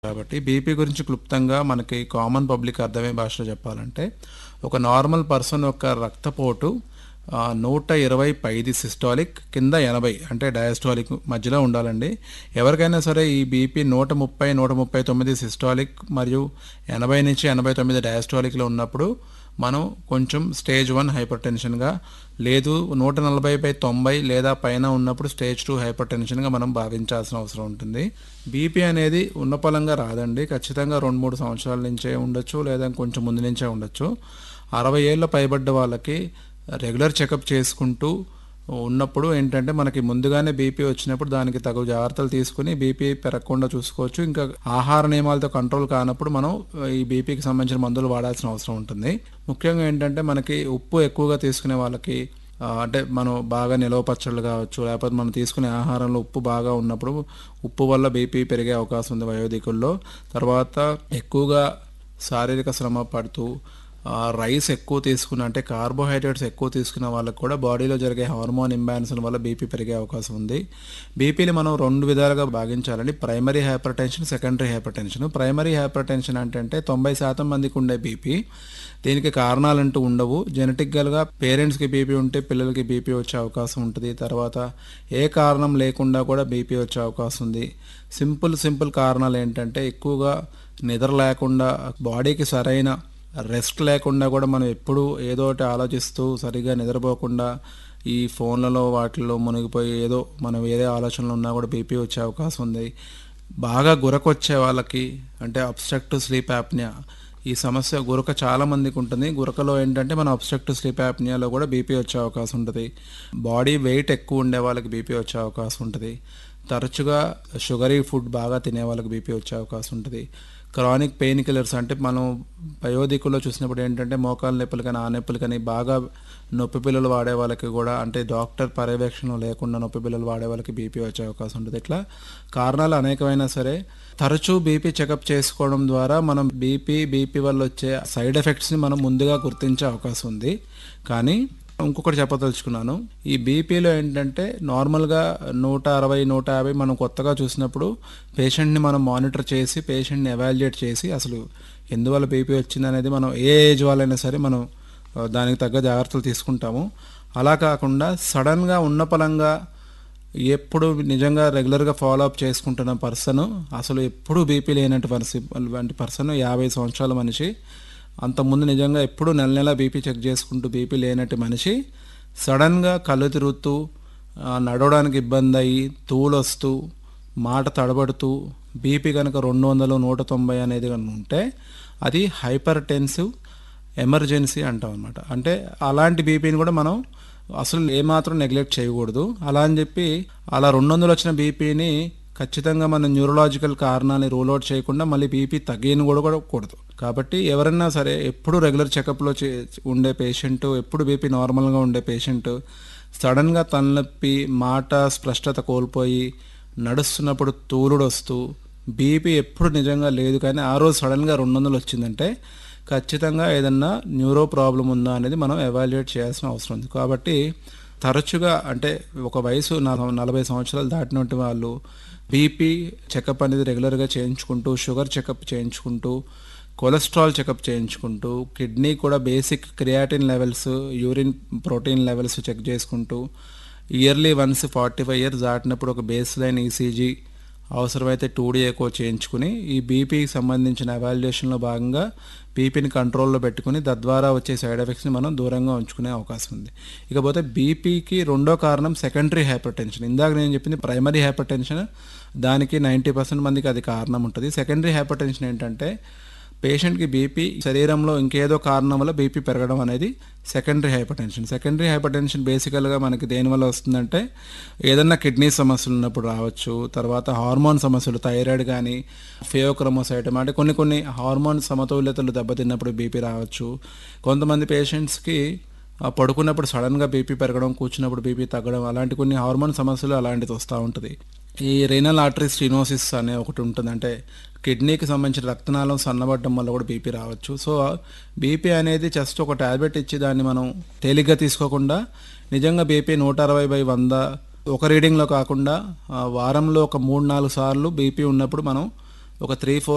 కాబట్టి బీపీ గురించి క్లుప్తంగా మనకి కామన్ పబ్లిక్ అర్థమయ్యే భాషలో చెప్పాలంటే ఒక నార్మల్ పర్సన్ యొక్క రక్తపోటు ఆ, నూట ఇరవై పైది సిస్టాలిక్ కింద ఎనభై అంటే డయాస్టాలిక్ మధ్యలో ఉండాలండి ఎవరికైనా సరే ఈ బీపీ నూట ముప్పై నూట ముప్పై తొమ్మిది సిస్టాలిక్ మరియు ఎనభై నుంచి ఎనభై తొమ్మిది డయాస్టాలిక్లో ఉన్నప్పుడు మనం కొంచెం స్టేజ్ వన్ హైపర్ టెన్షన్గా లేదు నూట నలభై బై తొంభై లేదా పైన ఉన్నప్పుడు స్టేజ్ టూ హైపర్ టెన్షన్గా మనం భావించాల్సిన అవసరం ఉంటుంది బీపీ అనేది ఉన్నపలంగా రాదండి ఖచ్చితంగా రెండు మూడు సంవత్సరాల నుంచే ఉండొచ్చు లేదా కొంచెం ముందు నుంచే ఉండొచ్చు అరవై ఏళ్ళ పైబడ్డ వాళ్ళకి రెగ్యులర్ చెకప్ చేసుకుంటూ ఉన్నప్పుడు ఏంటంటే మనకి ముందుగానే బీపీ వచ్చినప్పుడు దానికి తగు జాగ్రత్తలు తీసుకుని బీపీ పెరగకుండా చూసుకోవచ్చు ఇంకా ఆహార నియమాలతో కంట్రోల్ కానప్పుడు మనం ఈ బీపీకి సంబంధించిన మందులు వాడాల్సిన అవసరం ఉంటుంది ముఖ్యంగా ఏంటంటే మనకి ఉప్పు ఎక్కువగా తీసుకునే వాళ్ళకి ఆ, అంటే మనం బాగా నిలవ పచ్చళ్ళు కావచ్చు లేకపోతే మనం తీసుకునే ఆహారంలో ఉప్పు బాగా ఉన్నప్పుడు ఉప్పు వల్ల బీపీ పెరిగే అవకాశం ఉంది వయోధికుల్లో తర్వాత ఎక్కువగా శారీరక శ్రమ పడుతూ ఆ, రైస్ ఎక్కువ తీసుకున్న అంటే కార్బోహైడ్రేట్స్ ఎక్కువ తీసుకున్న వాళ్ళకి కూడా బాడీలో జరిగే హార్మోన్ ఇంబ్యాలెన్స్ వల్ల బీపీ పెరిగే అవకాశం ఉంది బీపీని మనం రెండు విధాలుగా భాగించాలండి primary hypertension secondary hypertension primary hypertension అంటే తొంభై శాతం మందికి ఉండే బీపీ దీనికి కారణాలంటూ ఉండవు జెనెటిక్గా పేరెంట్స్కి బీపీ ఉంటే పిల్లలకి బీపీ వచ్చే అవకాశం ఉంటుంది తర్వాత ఏ కారణం లేకుండా కూడా బీపీ వచ్చే అవకాశం ఉంది సింపుల్ సింపుల్ కారణాలు ఏంటంటే ఎక్కువగా నిద్ర లేకుండా బాడీకి సరైన రెస్ట్ లేకుండా కూడా మనం ఎప్పుడు ఏదో ఒకటి ఆలోచిస్తూ సరిగా నిద్రపోకుండా ఈ ఫోన్లలో వాటిల్లో మునిగిపోయి ఏదో మనం వేరే ఆలోచనలు ఉన్నా కూడా బీపీ వచ్చే అవకాశం ఉంది బాగా గురకొచ్చే వాళ్ళకి అంటే అబ్స్ట్రక్టివ్ స్లీప్ యాప్నియా ఈ సమస్య గురక చాలా మందికి ఉంటుంది గురకలో ఏంటంటే మన అబ్స్ట్రక్టివ్ స్లీప్ యాప్నియాలో కూడా బీపీ వచ్చే అవకాశం ఉంటుంది బాడీ వెయిట్ ఎక్కువ ఉండే వాళ్ళకి బీపీ వచ్చే అవకాశం ఉంటుంది తరచుగా షుగరీ ఫుడ్ బాగా తినే వాళ్ళకి బీపీ వచ్చే అవకాశం ఉంటుంది క్రానిక్ పెయిన్ కిల్లర్స్ అంటే మనం వయోధికుల్లో చూసినప్పుడు ఏంటంటే మోకాలు నొప్పులు కానీ ఆ నొప్పులు కానీ బాగా నొప్పి పిల్లలు వాడే వాళ్ళకి కూడా అంటే డాక్టర్ పర్యవేక్షణ లేకుండా నొప్పి పిల్లలు వాడే వాళ్ళకి బీపీ వచ్చే అవకాశం ఉంటుంది ఇట్లా కారణాలు అనేకమైనా సరే తరచూ బీపీ చెకప్ చేసుకోవడం ద్వారా మనం బీపీ బీపీ వల్ల వచ్చే సైడ్ ఎఫెక్ట్స్ని మనం ముందుగా గుర్తించే అవకాశం ఉంది కానీ ఇంకొకటి చెప్పదలుచుకున్నాను ఈ బీపీలో ఏంటంటే నార్మల్గా నూట అరవై నూట యాభై మనం కొత్తగా చూసినప్పుడు పేషెంట్ని మనం మానిటర్ చేసి పేషెంట్ని ఎవాల్యుయేట్ చేసి అసలు ఎందువల్ల బీపీ వచ్చింది అనేది మనం ఏ ఏజ్ వాళ్ళైనా సరే మనం ఆ, దానికి తగ్గ జాగ్రత్తలు తీసుకుంటాము అలా కాకుండా సడన్గా ఉన్న పలంగా ఎప్పుడు నిజంగా రెగ్యులర్గా ఫాలో అప్ చేసుకుంటున్న పర్సన్ అసలు ఎప్పుడు బీపీ లేనట్టు పర్సన్ వంటి పర్సన్ యాభై సంవత్సరాల మనిషి అంతకుముందు నిజంగా ఎప్పుడు నెల నెల బీపీ చెక్ చేసుకుంటూ బీపీ లేనట్టు మనిషి సడన్గా కళ్ళు తిరుగుతూ ఆ, నడవడానికి ఇబ్బంది అయ్యి తూలొస్తూ మాట తడబడుతూ బీపీ కనుక రెండు వందలు నూట తొంభై అనేది కనుక ఉంటే అది హైపర్ టెన్సివ్ ఎమర్జెన్సీ అంటాం అనమాట అంటే అలాంటి బీపీని కూడా మనం అసలు ఏమాత్రం నెగ్లెక్ట్ చేయకూడదు అలా అని చెప్పి అలా రెండు వందలు వచ్చిన బీపీని ఖచ్చితంగా మనం న్యూరలాజికల్ కారణాన్ని రూల్ అవుట్ చేయకుండా మళ్ళీ బీపీ తగ్గని కూడా కూడా కూడదు కాబట్టి ఎవరైనా సరే ఎప్పుడు రెగ్యులర్ చెకప్లో చే ఉండే పేషెంట్ ఎప్పుడు బీపీ నార్మల్గా ఉండే పేషెంట్ సడన్గా తలనొప్పి మాట స్పష్టత కోల్పోయి నడుస్తున్నప్పుడు తూలుడు వస్తూ బీపీ ఎప్పుడు నిజంగా లేదు కానీ ఆ రోజు సడన్గా రెండు వందలు వచ్చిందంటే ఖచ్చితంగా ఏదన్నా న్యూరో ప్రాబ్లం ఉందా అనేది మనం ఎవాల్యుయేట్ చేయాల్సిన అవసరం ఉంది కాబట్టి తరచుగా అంటే ఒక వయసు నల- నలభై సంవత్సరాలు దాటినటువంటి వాళ్ళు బీపీ చెకప్ అనేది రెగ్యులర్గా చేయించుకుంటూ షుగర్ చెకప్ చేయించుకుంటూ కొలెస్ట్రాల్ చెకప్ చేయించుకుంటూ కిడ్నీ కూడా basic creatinine levels urine protein levels check చేసుకుంటూ yearly once forty five years దాటినప్పుడు ఒక బేస్ లైన్ ఈసీజీ అవసరమైతే టూ డీ ఎకో చేయించుకుని ఈ బీపీకి సంబంధించిన ఎవాల్యుయేషన్లో భాగంగా బీపీని కంట్రోల్లో పెట్టుకుని తద్వారా వచ్చే సైడ్ ఎఫెక్ట్స్ని మనం దూరంగా ఉంచుకునే అవకాశం ఉంది ఇకపోతే బీపీకి రెండో కారణం సెకండరీ హైపర్ టెన్షన్ ఇందాక నేను చెప్పింది ప్రైమరీ హైపర్ టెన్షన్ దానికి నైంటీ పర్సెంట్ మందికి అది కారణం ఉంటుంది సెకండరీ హైపర్ టెన్షన్ ఏంటంటే పేషెంట్కి బీపీ శరీరంలో ఇంకేదో కారణం వల్ల బీపీ పెరగడం అనేది secondary hypertension secondary hypertension బేసికల్గా మనకి దేనివల్ల వస్తుందంటే ఏదన్నా కిడ్నీ సమస్యలు ఉన్నప్పుడు రావచ్చు తర్వాత హార్మోన్ సమస్యలు థైరాయిడ్ కానీ ఫియోక్రమోసైటమ్ అంటే కొన్ని కొన్ని హార్మోన్ సమతుల్యతలు దెబ్బతిన్నప్పుడు బీపీ రావచ్చు కొంతమంది పేషెంట్స్కి ఆ పడుకున్నప్పుడు సడన్గా బీపీ పెరగడం కూర్చున్నప్పుడు బీపీ తగ్గడం అలాంటి కొన్ని హార్మోన్ సమస్యలు అలాంటిది వస్తూ ఉంటుంది ఈ రీనల్ ఆర్టరీ స్టీనోసిస్ అనే ఒకటి ఉంటుంది అంటే కిడ్నీకి సంబంధించిన రక్తనాళం సన్నబడడం వల్ల కూడా బీపీ రావచ్చు సో బీపీ అనేది జస్ట్ ఒక టాబ్లెట్ ఇచ్చి దాన్ని మనం తేలిగ్గా తీసుకోకుండా నిజంగా బీపీ నూట అరవై బై వంద ఒక రీడింగ్లో కాకుండా ఆ, వారంలో ఒక మూడు నాలుగు సార్లు బీపీ ఉన్నప్పుడు మనం ఒక త్రీ ఫోర్